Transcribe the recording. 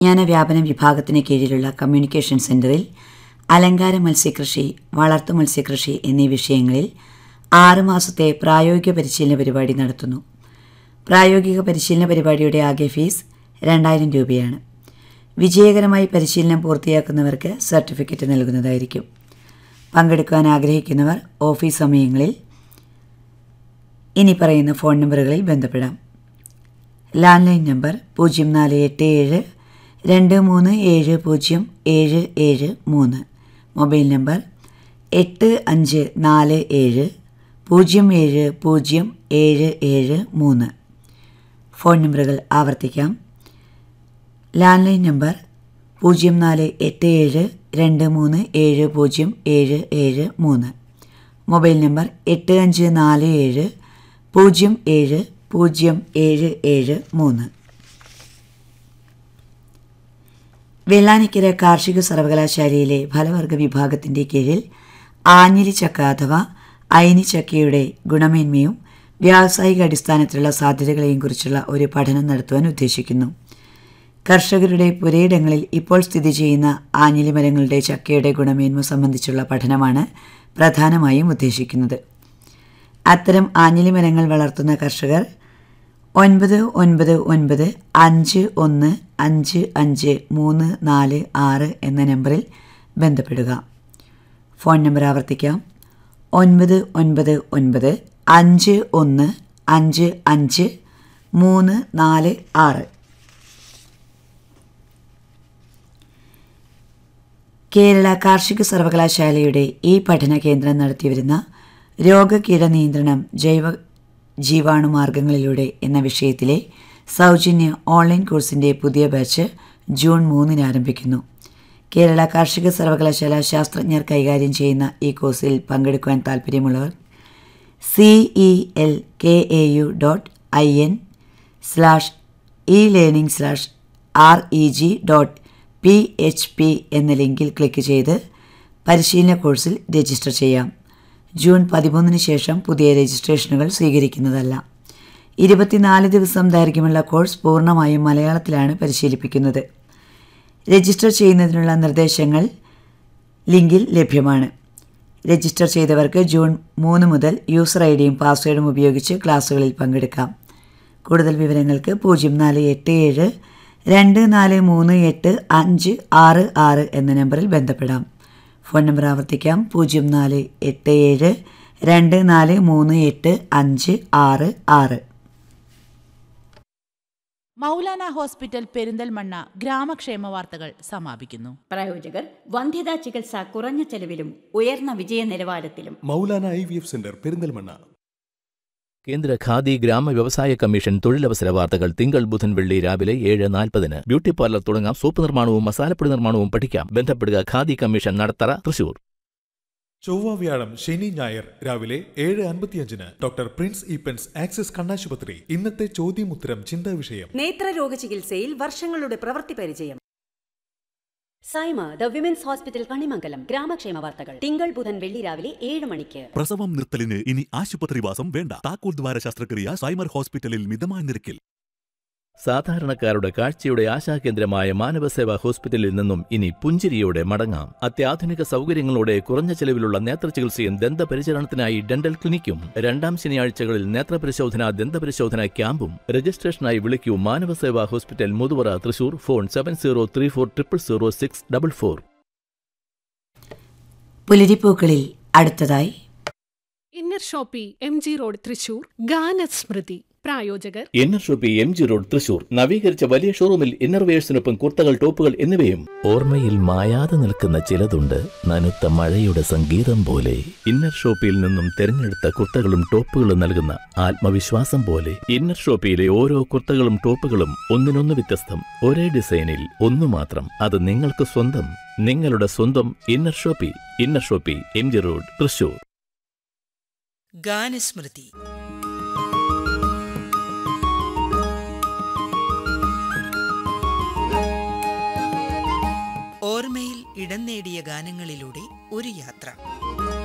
വിജ്ഞാനവ്യാപന വിഭാഗത്തിന് കീഴിലുള്ള കമ്മ്യൂണിക്കേഷൻ സെന്ററിൽ അലങ്കാര മത്സ്യകൃഷി വളർത്തു മത്സ്യകൃഷി എന്നീ വിഷയങ്ങളിൽ ആറ് മാസത്തെ പ്രായോഗിക പരിശീലന പരിപാടി നടത്തുന്നു പ്രായോഗിക പരിശീലന പരിപാടിയുടെ ആകെ ഫീസ് രണ്ടായിരം രൂപയാണ് വിജയകരമായി പരിശീലനം പൂർത്തിയാക്കുന്നവർക്ക് സർട്ടിഫിക്കറ്റ് നൽകുന്നതായിരിക്കും പങ്കെടുക്കുവാൻ ആഗ്രഹിക്കുന്നവർ ഓഫീസ് സമയങ്ങളിൽ ഇനി പറയുന്ന ഫോൺ നമ്പറുകളിൽ ബന്ധപ്പെടാം ലാൻഡ് ലൈൻ നമ്പർ പൂജ്യം നാല് എട്ട് ഏഴ് രണ്ട് മൂന്ന് ഏഴ് പൂജ്യം ഏഴ് ഏഴ് മൂന്ന് മൊബൈൽ നമ്പർ എട്ട് അഞ്ച് നാല് ഏഴ് പൂജ്യം ഏഴ് പൂജ്യം ഏഴ് ഏഴ് മൂന്ന് ഫോൺ നമ്പറുകൾ ആവർത്തിക്കാം ലാൻഡ് ലൈൻ നമ്പർ പൂജ്യം നാല് എട്ട് ഏഴ് രണ്ട് മൂന്ന് ഏഴ് പൂജ്യം ഏഴ് ഏഴ് മൂന്ന് മൊബൈൽ നമ്പർ എട്ട് അഞ്ച് നാല് ഏഴ് പൂജ്യം ഏഴ് പൂജ്യം ഏഴ് ഏഴ് മൂന്ന് വെള്ളാനിക്കര കാർഷിക സർവകലാശാലയിലെ ഫലവർഗ വിഭാഗത്തിൻ്റെ കീഴിൽ ആഞ്ഞിലി ചക്ക അഥവാ അയിനി ചക്കയുടെ ഗുണമേന്മയും വ്യാവസായിക അടിസ്ഥാനത്തിലുള്ള സാധ്യതകളെയും കുറിച്ചുള്ള ഒരു പഠനം നടത്തുവാൻ ഉദ്ദേശിക്കുന്നു കർഷകരുടെ പുരയിടങ്ങളിൽ ഇപ്പോൾ സ്ഥിതി ചെയ്യുന്ന ആഞ്ഞിലി മരങ്ങളുടെ ചക്കയുടെ ഗുണമേന്മ സംബന്ധിച്ചുള്ള പഠനമാണ് പ്രധാനമായും ഉദ്ദേശിക്കുന്നത് അത്തരം ആഞ്ഞിലി മരങ്ങൾ വളർത്തുന്ന കർഷകർ ഒൻപത് ഒൻപത് ഒൻപത് അഞ്ച് ഒന്ന് അഞ്ച് അഞ്ച് മൂന്ന് നാല് ആറ് എന്ന നമ്പറിൽ ബന്ധപ്പെടുക ഫോൺ നമ്പർ ആവർത്തിക്കാം ഒൻപത് ഒൻപത് ഒൻപത് അഞ്ച് ഒന്ന് അഞ്ച് അഞ്ച് മൂന്ന് നാല് ആറ് കേരള കാർഷിക സർവകലാശാലയുടെ ഈ പഠന കേന്ദ്രം നടത്തിവരുന്ന രോഗകീട നിയന്ത്രണം ജൈവ ജീവാണുമാർഗങ്ങളിലൂടെ എന്ന വിഷയത്തിലെ സൗജന്യ ഓൺലൈൻ കോഴ്സിൻ്റെ പുതിയ ബാച്ച് ജൂൺ മൂന്നിന് ആരംഭിക്കുന്നു കേരള കാർഷിക സർവകലാശാല ശാസ്ത്രജ്ഞർ കൈകാര്യം ചെയ്യുന്ന ഈ കോഴ്സിൽ പങ്കെടുക്കുവാൻ താൽപ്പര്യമുള്ളവർ C E L K A U dot I N slash e learning slash R E G dot P H P എന്ന ലിങ്കിൽ ക്ലിക്ക് ചെയ്ത് പരിശീലന കോഴ്സിൽ രജിസ്റ്റർ ചെയ്യാം ജൂൺ പതിമൂന്നിന് ശേഷം പുതിയ രജിസ്ട്രേഷനുകൾ സ്വീകരിക്കുന്നതല്ല ഇരുപത്തിനാല് ദിവസം ദൈർഘ്യമുള്ള കോഴ്സ് പൂർണ്ണമായും മലയാളത്തിലാണ് പരിശീലിപ്പിക്കുന്നത് രജിസ്റ്റർ ചെയ്യുന്നതിനുള്ള നിർദ്ദേശങ്ങൾ ലിങ്കിൽ ലഭ്യമാണ് രജിസ്റ്റർ ചെയ്തവർക്ക് ജൂൺ മൂന്ന് മുതൽ യൂസർ ഐ ഡിയും പാസ്വേഡും ഉപയോഗിച്ച് ക്ലാസ്സുകളിൽ പങ്കെടുക്കാം കൂടുതൽ വിവരങ്ങൾക്ക് പൂജ്യം നാല് എട്ട് ഏഴ് രണ്ട് നാല് മൂന്ന് എട്ട് അഞ്ച് ആറ് ആറ് എന്ന നമ്പറിൽ ബന്ധപ്പെടാം ഫോൺ നമ്പർ ആവർത്തിക്കാം പൂജ്യം നാല് എട്ട് ഏഴ് രണ്ട് നാല് മൂന്ന് എട്ട് അഞ്ച് ആറ് ആറ് മൗലാന ഹോസ്പിറ്റൽ പെരിന്തൽമണ്ണ ഗ്രാമക്ഷേമ വാർത്തകൾ സമാപിക്കുന്നു പ്രായോജകർ വന്ധ്യതാ ചികിത്സ കുറഞ്ഞ ചെലവിലും ഉയർന്ന വിജയ നിലവാരത്തിലും Maulana I V F centre Perinthalmanna കേന്ദ്ര ഖാദി ഗ്രാമ വ്യവസായ കമ്മീഷൻ തൊഴിലവസര വാർത്തകൾ തിങ്കൾ ബുധൻ വെള്ളി രാവിലെ ഏഴ് നാൽപ്പതിന് ബ്യൂട്ടി പാർലർ തുടങ്ങാം സോപ്പ് നിർമ്മാണവും മസാലപ്പൊടി നിർമ്മാണവും പഠിക്കാം ബന്ധപ്പെടുക ഖാദി കമ്മീഷൻ നടത്തറ തൃശൂർ ചൊവ്വ വ്യാഴം ശനി ഞായർ രാവിലെ ഏഴ് അൻപത്തിയഞ്ചിന് ഡോക്ടർ പ്രിൻസ് ഈപ്പൻസ് ആക്സിസ് കണ്ണാശുപത്രി ഇന്നത്തെ ചോദ്യമുത്തരം ചിന്താ വിഷയം നേത്രരോഗ ചികിത്സയിൽ വർഷങ്ങളുടെ പ്രവൃത്തി പരിചയം Saima the women's hospital Kanimangalam ഗ്രാമക്ഷേമ വാർത്തകൾ തിങ്കൾ ബുധൻ വെള്ളി രാവിലെ ഏഴ് മണിക്ക് പ്രസവം നിർത്തലിന് ഇനി ആശുപത്രിവാസം വേണ്ട താക്കോൽ ദ്വാര ശസ്ത്രക്രിയ സൈമർ ഹോസ്പിറ്റലിൽ മിതമായ നിരക്കിൽ സാധാരണക്കാരുടെ കാഴ്ചയുടെ ആശാകേന്ദ്രമായ മാനവസേവാ ഹോസ്പിറ്റലിൽ നിന്നും ഇനി പുഞ്ചിരിയോടെ മടങ്ങാം അത്യാധുനിക സൗകര്യങ്ങളോടെ കുറഞ്ഞ ചെലവിലുള്ള നേത്രചികിത്സയും ദന്തപരിചരണത്തിനായി ഡെന്റൽ ക്ലിനിക്കും രണ്ടാം ശനിയാഴ്ചകളിൽ നേത്രപരിശോധന ദന്തപരിശോധന ക്യാമ്പും രജിസ്ട്രേഷനായി വിളിക്കൂ Manavaseva hospital Muthuvara Thrissur phone seven zero three four triple zero six double four പുലരിപ്പൂക്കളിൽ അടുത്തതായി inner shoppy M G road Thrissur ഗാനസ്മൃതി പ്രായോജകർ inner shoppy M G road Thrissur നവീകരിച്ച വലിയ ഷോറൂമിൽ ഇന്നർവേഴ്സിനൊപ്പം കുർത്തകൾ ടോപ്പുകൾ എന്നിവയും ഓർമ്മയിൽ മായാതെ നിൽക്കുന്ന ചിലതുണ്ട് നനുത്ത മഴയുടെ സംഗീതം പോലെ ഇന്നർ ഷോപ്പിയിൽ നിന്നും തിരഞ്ഞെടുത്ത കുർത്തകളും ടോപ്പുകളും നൽകുന്ന ആത്മവിശ്വാസം പോലെ ഇന്നർ ഷോപ്പിയിലെ ഓരോ കുർത്തകളും ടോപ്പുകളും ഒന്നിനൊന്ന് വ്യത്യസ്തം ഒരേ ഡിസൈനിൽ ഒന്നു മാത്രം അത് നിങ്ങൾക്ക് സ്വന്തം നിങ്ങളുടെ സ്വന്തം inner shoppy inner shoppy M G road Thrissur ഗാനസ്മൃതി ഓർമ്മയിൽ ഇടം നേടിയ ഗാനങ്ങളിലൂടെ ഒരു യാത്ര